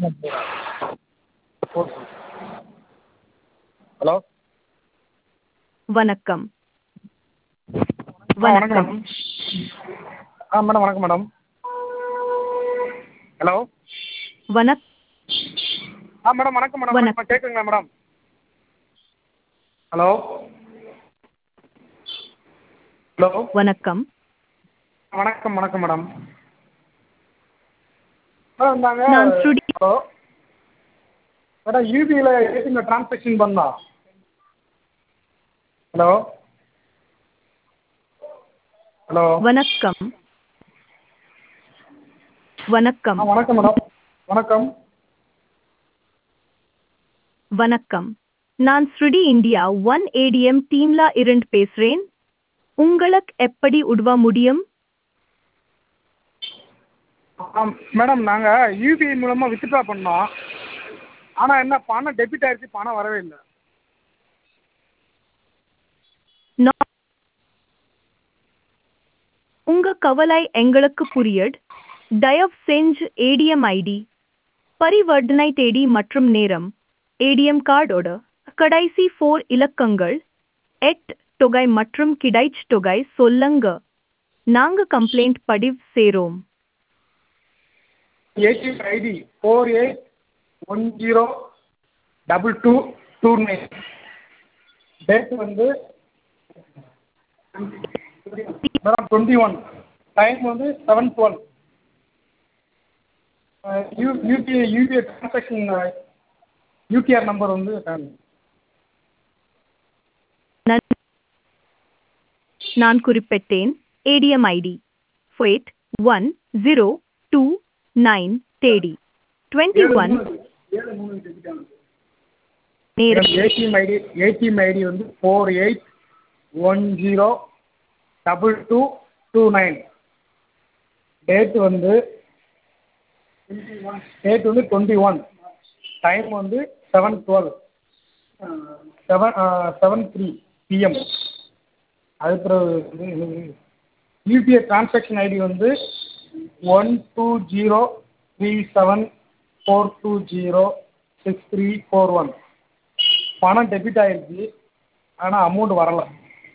Hello வணக்கம் ஆ வணக்கம் மேடம் ஆ மேடம் வணக்கம் மேடம் ஹலோ வணக் ஆ மேடம் வணக்கம் மேடம் வணக்- இப்போ கேட்குதுங்களா மேடம் ஹலோ ஹலோ வணக்கம் வணக்கம் வணக்கம் மேடம் மேடம் நாங்கள் நான் ஸ்ருதி. ஹலோ மேடம் யூபியில் ஏடிஎம்ல ட்ரான்சாக்ஷன் பண்ணோம் ஹலோ ஹலோ வணக்கம் வணக்கம் ஆ வணக்கம் மேடம் வணக்கம் வணக்கம் நான் ஸ்ருடி இந்தியா ஒன் ஏடிஎம் டீம்ல இருந்து பேசுறேன் உங்களுக்கு எப்படி உதவ முடியும் ஆ மேடம் நாங்கள் யூபிஐ மூலமாக வித்ட்ரா பண்ணோம் ஆனால் என்ன பணம் டெபிட் ஆயிடுச்சு பணம் வரவே இல்லை நான் உங்க கவலை எங்களுக்கு புரியுது தயவு செஞ்சு ஏடிஎம் ஐடி பரிவர்த்தனை தேதி மற்றும் நேரம் ஏடிஎம் கார்டோட கடைசி ஃபோர் இலக்கங்கள் எட் தொகை மற்றும் கிடைச் தொகை சொல்லுங்க நாங்க கம்ப்ளைண்ட் பதிவு செய்றோம் ATM ID four eight one zero double two two nine date வந்து மேடம் டுவெண்ட்டி ஒன் டைம் வந்து seven twelve U UPI UPI transaction UTR number வந்து நன்- நான் குறிப்பிட்டேன் ATM ID five one zero two nine date twenty one ஏழு மூணு debit ஆனது நேரம் ஏடிஎம் ஐடி ஏடிஎம் ஐடி வந்து four eight one zero double two two nine date வந்து டேட் வந்து டுவெண்ட்டி ஒன் டைம் வந்து seven twelve seven seven three PM அது பிறகு யூபிஐ ட்ரான்சாக்ஷன் ஐடி வந்து one two zero three seven four two zero six three four one பணம் debit ஆயிடுச்சு ஆனால் amount வரலை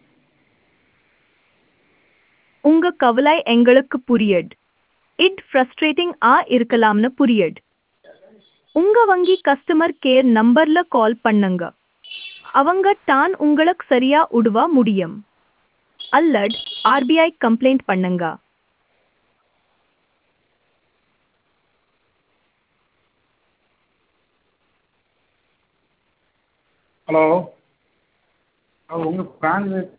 உங்க கவலை எங்களுக்கு புரியுது இட் ஃப்ரஸ்ட்ரேட்டிங் ஆ இருக்கலாம்னு புரியுது உங்க வங்கி கஸ்டமர் கேர் நம்பர்ல கால் பண்ணுங்க அவங்க தான் உங்களுக்கு சரியா உதவ முடியும் அல்லது ஆர்பிஐ கம்ப்ளைண்ட் பண்ணுங்க ஹலோ உங்கள் பேங்க்